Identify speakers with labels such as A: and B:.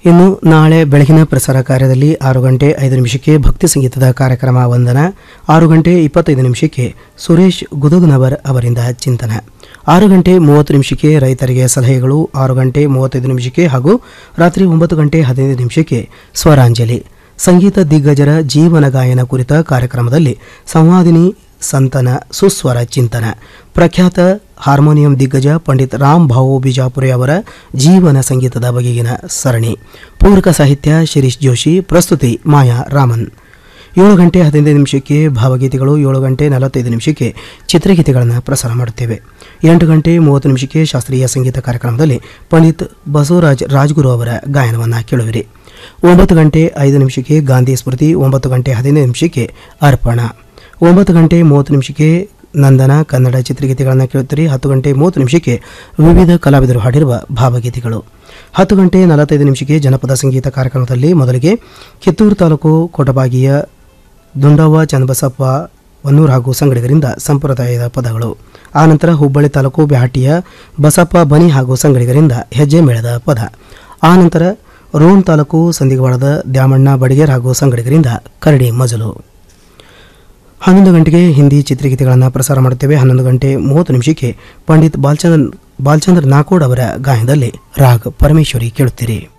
A: ಇನ್ನು ನಾಳೆ ಬೆಳಗಿನ ಪ್ರಸಾರ ಕಾರ್ಯದಲ್ಲಿ ಆರು ಗಂಟೆ ಐದು ನಿಮಿಷಕ್ಕೆ ಭಕ್ತಿ ಸಂಗೀತದ ಕಾರ್ಯಕ್ರಮ ವಂದನ ಆರು ಗಂಟೆ ಇಪ್ಪತ್ತೈದು ನಿಮಿಷಕ್ಕೆ ಸುರೇಶ್ ಗುದಗ್ನವರ್ ಅವರಿಂದ ಚಿಂತನ ಆರು ಗಂಟೆ ಮೂವತ್ತು ನಿಮಿಷಕ್ಕೆ ರೈತರಿಗೆ ಸಲಹೆಗಳು ಆರು ಗಂಟೆ ಮೂವತ್ತೈದು ನಿಮಿಷಕ್ಕೆ ಹಾಗೂ ರಾತ್ರಿ ಒಂಬತ್ತು ಗಂಟೆ ಹದಿನೈದು ನಿಮಿಷಕ್ಕೆ ಸ್ವರಾಂಜಲಿ ಸಂಗೀತ ದಿಗ್ಗಜರ ಜೀವನ ಗಾಯನ ಕುರಿತ ಕಾರ್ಯಕ್ರಮದಲ್ಲಿ ಸಂವಾದಿನಿ ಸಂತನ ಸುಸ್ವರ ಚಿಂತನ ಪ್ರಖ್ಯಾತ ಹಾರ್ಮೋನಿಯಂ ದಿಗ್ಗಜ ಪಂಡಿತ್ ರಾಮ್ ಭಾವು ಬಿಜಾಪುರೆ ಅವರ ಜೀವನ ಸಂಗೀತದ ಬಗೆಗಿನ ಸರಣಿ ಪೂರಕ ಸಾಹಿತ್ಯ ಶಿರೀಶ್ ಜೋಶಿ ಪ್ರಸ್ತುತಿ ಮಾಯಾ ರಾಮನ್ ಏಳು ಗಂಟೆ ಹದಿನೈದು ನಿಮಿಷಕ್ಕೆ ಭಾವಗೀತೆಗಳು ಏಳು ಗಂಟೆ ನಲವತ್ತೈದು ನಿಮಿಷಕ್ಕೆ ಚಿತ್ರಗೀತೆಗಳನ್ನು ಪ್ರಸಾರ ಮಾಡುತ್ತೇವೆ ಎಂಟು ಗಂಟೆ ಮೂವತ್ತು ನಿಮಿಷಕ್ಕೆ ಶಾಸ್ತ್ರೀಯ ಸಂಗೀತ ಕಾರ್ಯಕ್ರಮದಲ್ಲಿ ಪಂಡಿತ್ ಬಸವರಾಜ್ ರಾಜ್ಗುರು ಅವರ ಗಾಯನವನ್ನು ಕೇಳುವಿರಿ ಒಂಬತ್ತು ಗಂಟೆ ಐದು ನಿಮಿಷಕ್ಕೆ ಗಾಂಧಿ ಸ್ಮೃತಿ ಒಂಬತ್ತು ಗಂಟೆ ಹದಿನೈದು ನಿಮಿಷಕ್ಕೆ ಅರ್ಪಣ ಒಂಬತ್ತು ಗಂಟೆ ಮೂವತ್ತು ನಿಮಿಷಕ್ಕೆ ನಂದನ ಕನ್ನಡ ಚಿತ್ರಗೀತೆಗಳನ್ನು ಕೇಳುತ್ತೀರಿ ಹತ್ತು ಗಂಟೆ ಮೂವತ್ತು ನಿಮಿಷಕ್ಕೆ ವಿವಿಧ ಕಲಾವಿದರು ಹಾಡಿರುವ ಭಾವಗೀತೆಗಳು ಹತ್ತು ಗಂಟೆ ನಲವತ್ತೈದು ನಿಮಿಷಕ್ಕೆ ಜನಪದ ಸಂಗೀತ ಕಾರ್ಯಕ್ರಮದಲ್ಲಿ ಮೊದಲಿಗೆ ಕಿತ್ತೂರು ತಾಲೂಕು ಕೊಟಬಾಗಿಯ ದುಂಡವ್ವ ಚನ್ನಬಸಪ್ಪ ವನ್ನೂರು ಹಾಗೂ ಸಂಗಡಿಗರಿಂದ ಸಂಪ್ರದಾಯದ ಪದಗಳು ಆನಂತರ ಹುಬ್ಬಳ್ಳಿ ತಾಲೂಕು ಬ್ಯಾಹಟ್ಟಿಯ ಬಸಪ್ಪ ಬನಿ ಹಾಗೂ ಸಂಗಡಿಗರಿಂದ ಹೆಜ್ಜೆ ಮೇಳದ ಪದ ಆನಂತರ ರೋಣ ತಾಲೂಕು ಸಂದಿಗವಾಡದ ದ್ಯಾಮಣ್ಣ ಬಡಿಗೇರ್ ಹಾಗೂ ಸಂಗಡಿಗರಿಂದ ಕರಡಿ ಮಜಲು ಹನ್ನೊಂದು ಗಂಟೆಗೆ ಹಿಂದಿ ಚಿತ್ರಗೀತೆಗಳನ್ನು ಪ್ರಸಾರ ಮಾಡುತ್ತೇವೆ ಹನ್ನೊಂದು ಗಂಟೆ ಮೂವತ್ತು ನಿಮಿಷಕ್ಕೆ ಪಂಡಿತ್ ಬಾಲ್ಚಂದ್ರ ಬಾಲ್ಚಂದ್ರ ನಾಕೋಡ್ ಅವರ ಗಾಯನದಲ್ಲಿ ರಾಗ್ ಪರಮೇಶ್ವರಿ ಕೇಳುತ್ತೀರಿ